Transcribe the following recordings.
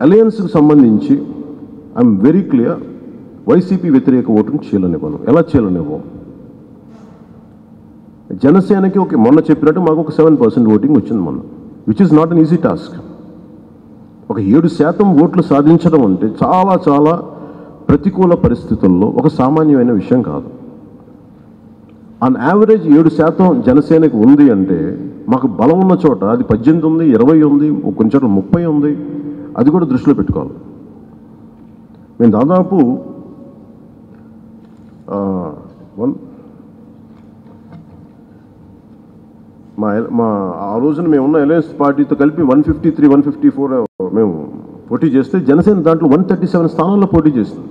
అలయన్స్కి సంబంధించి I'm very clear YCP వ్యతిరేక ఓటును చేయలనివ్వను ఎలా చేయలనివ్వం జనసేనకి ఒక మొన్న చెప్పినట్టు మాకు ఒక సెవెన్ పర్సెంట్ ఓటింగ్ వచ్చింది మొన్న which is not an easy task ఒక ఏడు శాతం ఓట్లు సాధించడం అంటే చాలా చాలా ప్రతికూల పరిస్థితుల్లో ఒక సామాన్యమైన విషయం కాదు ఆన్ యావరేజ్ ఏడు శాతం జనసేనకి ఉంది అంటే మాకు బలం ఉన్న చోట అది పద్దెనిమిది ఉంది ఇరవై ఉంది కొన్ని చోట్ల ముప్పై ఉంది అది కూడా దృష్టిలో పెట్టుకోవాలి మేము దాదాపు ఆ, వన్ మా మా ఆ రోజున మేము ఉన్న అలయన్స్ పార్టీతో కలిపి one fifty three one fifty four మేము పోటీ చేస్తే జనసేన దాంట్లో వన్ థర్టీ సెవెన్ స్థానాల్లో పోటీ చేసింది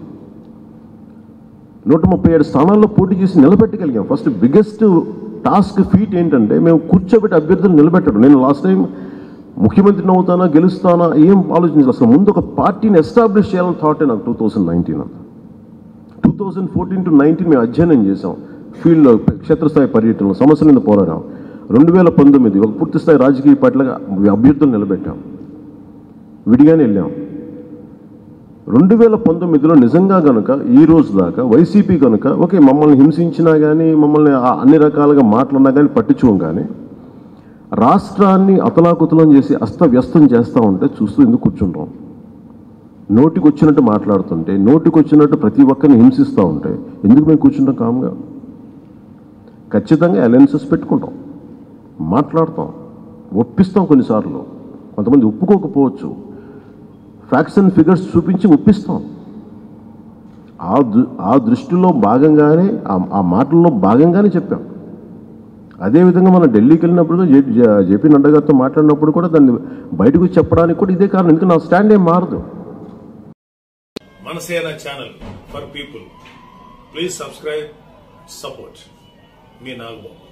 నూట ముప్పై ఏడు స్థానాల్లో పోటీ చేసి నిలబెట్టగలిగాం ఫస్ట్ బిగ్గెస్ట్ టాస్క్ ఫీట్ ఏంటంటే మేము కూర్చోబెట్టి అభ్యర్థులు నిలబెట్టడం నేను లాస్ట్ టైం ముఖ్యమంత్రిని అవుతానా గెలుస్తానా ఏం ఆలోచించాలి అసలు ముందు ఒక పార్టీని ఎస్టాబ్లిష్ చేయాలని థాట్ నాకు టూ థౌసండ్ నైన్టీన్ అంతా two thousand fourteen to nineteen మేము అధ్యయనం చేసాం ఫీల్డ్లో క్షేత్రస్థాయి పర్యటనలో సమస్యల మీద పోరాడాం రెండు వేల పంతొమ్మిది ఒక పూర్తిస్థాయి రాజకీయ పార్టీలుగా అభ్యర్థులు నిలబెట్టాం విడిగానే వెళ్ళాం రెండు వేల పంతొమ్మిదిలో నిజంగా కనుక ఈ రోజు దాకా వైసీపీ కనుక ఓకే మమ్మల్ని హింసించినా కానీ మమ్మల్ని ఆ- అన్ని రకాలుగా మాట్లాడినా కానీ పట్టించుకోం కానీ రాష్ట్రాన్ని అతలాకుతలం చేసి అస్తవ్యస్తం చేస్తూ ఉంటే చూస్తూ ఎందుకు కూర్చుంటాం నోటికి వచ్చినట్టు మాట్లాడుతుంటే నోటికి వచ్చినట్టు ప్రతి ఒక్కరిని హింసిస్తూ ఉంటే ఎందుకు మేము కూర్చుంటాం కామ్గా ఖచ్చితంగా అలయన్సెస్ పెట్టుకుంటాం మాట్లాడతాం ఒప్పిస్తాం కొన్నిసార్లు కొంతమంది ఒప్పుకోకపోవచ్చు ఫ్యాక్ట్స్ అండ్ ఫిగర్స్ చూపించి ఒప్పిస్తాం ఆ దృ ఆ దృష్టిలో భాగంగానే ఆ- ఆ మాటల్లో భాగంగానే చెప్పాం అదేవిధంగా మనం ఢిల్లీకి వెళ్ళినప్పుడు జే జే- జేపీ నడ్డా గారితో మాట్లాడినప్పుడు కూడా దాన్ని బయటకు చెప్పడానికి కూడా ఇదే కారణం ఎందుకంటే నా స్టాండ్ ఏం మారదు Manasena channel for people please subscribe support మీ నాగబాబు